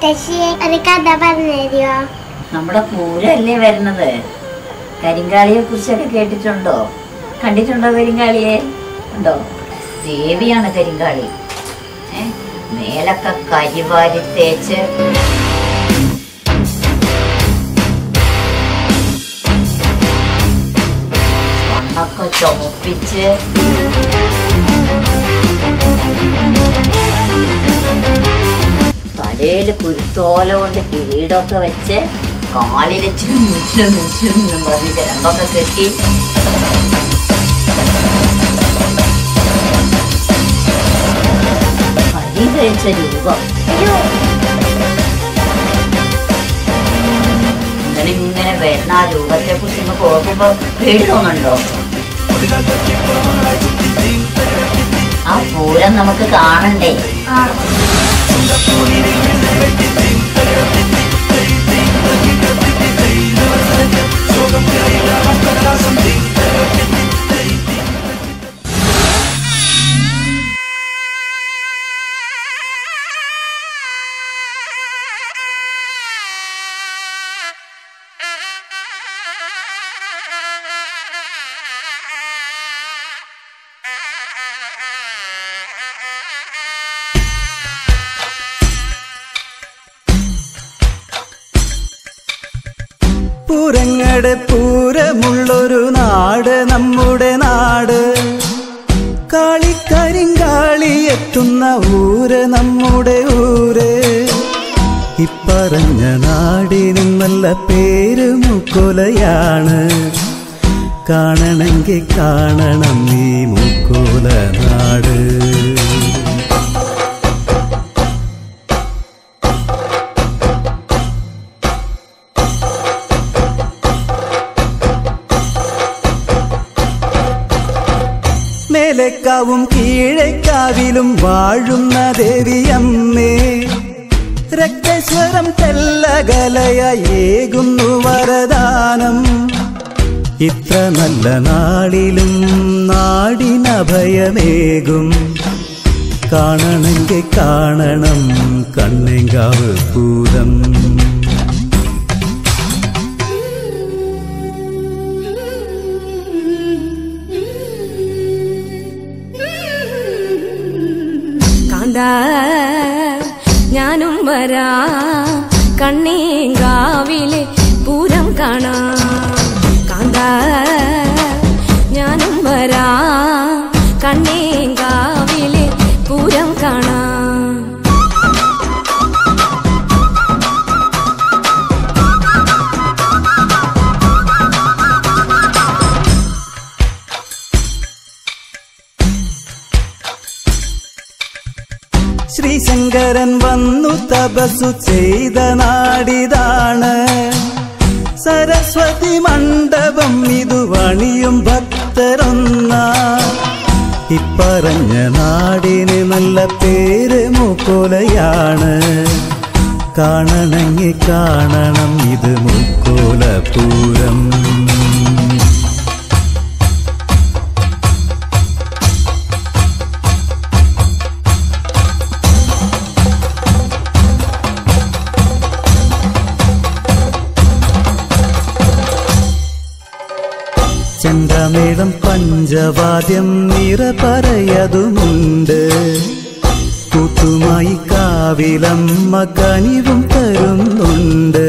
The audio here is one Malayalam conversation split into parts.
മുത്തശ്ശി ഒരു കഥ പറഞ്ഞു നമ്മുടെ പൂരല്ലേ വരുന്നത് കരിങ്കാളിയെ കുറിച്ചൊക്കെ കേട്ടിട്ടുണ്ടോ കണ്ടിട്ടുണ്ടോ കരിങ്കാളിയെ ഉണ്ടോ ദേവിയാണ് കരിങ്കാളി ഏ മേലൊക്കെ കരിവാരി തേച്ച് മണ്ണൊക്കെ ചുമപ്പിച്ച് തലയില് കുരുത്തോല കൊണ്ട് കിരീടമൊക്കെ വെച്ച് കാലില് ചുന്നു ചുന്നു ചുന്നു പറഞ്ഞ് ചിലമ്പൊക്കെ കെട്ടി അരി കഴിച്ച രൂപം ഇങ്ങനെ ഇങ്ങനെ വരുന്ന ആ രൂപത്തെ കുറിച്ച് നമുക്ക് ഓർക്കുമ്പോ പേടി തോന്നുന്നുണ്ടോ ആ പൂരം നമുക്ക് കാണണ്ടേ പൂരങ്ങടെ പൂരമുള്ളൊരു നാട് നമ്മുടെ നാട് കാളിക്കരിങ്കാളി എത്തുന്ന ഊര് നമ്മുടെ ഊര് ഇപ്പറഞ്ഞ നാടിന് നല്ല പേര് മുക്കുലയാണ് കാണണമെങ്കിൽ കാണണം ഈ മുക്കുല നാട് മേലേക്കാവും കീഴേക്കാവിലും വാഴുന്ന ദേവിയമ്മേ രക്തസ്വരം തെല്ലകലയേകുന്നു വരദാനം ഇത്ര നല്ല നാളിലും നാടിനഭയമേകും കാണണമെങ്കിൽ കാണണം കണ്ണെങ്കാവ് പൂരം കാന്ത ഞാനും വരാ കണ്ണീങ്കാവിലെ പൂരം കാണാം കാന്ത ഞാനും വരാ കണ്ണീങ്കാവിലെ പൂരം കാണാം ശ്രീശങ്കരൻ വന്നു തപസ്സു ചെയ്ത നാടിതാണ് സരസ്വതി മണ്ഡപം ഇതു വണിയും ഭക്തരൊന്ന ഇപ്പറഞ്ഞ നാടിന് നല്ല പേര് മുക്കോലയാണ് കാണണമെങ്കിൽ കാണണം ഇത് മുക്കോലപൂരം ചെണ്ടമേളം പഞ്ചവാദ്യം നിറ പറയതുമുണ്ട് കൂത്തുമായി കാവിലമ്മ കനിവും തരുന്നുണ്ട്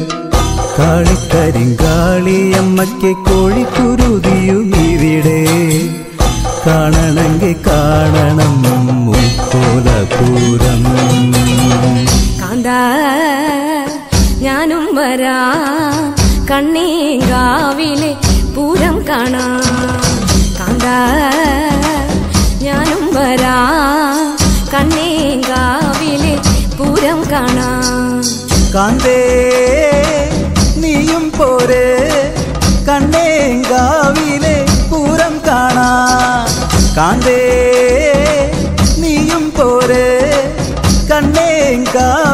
കാളിക്കരിങ്കാളിയമ്മയ്ക്ക് കോഴിക്കുരുതിയും ഇവിടെ കാണണമെങ്കിൽ കാണണം മുക്കോലപൂരം കാന്ത ഞാനും വരാ കണ്ണീങ്കാവിലെ പൂരം കാണാം കാന്ത ഞാനും വരാ കണ്ണീങ്കാവിലെ പൂരം കാണാം കാന്തേ നീയും പോരെ കണ്ണേങ്കാവിലെ പൂരം കാണാ കാന്തേ നീയും പോരെ കണ്ണേങ്കാ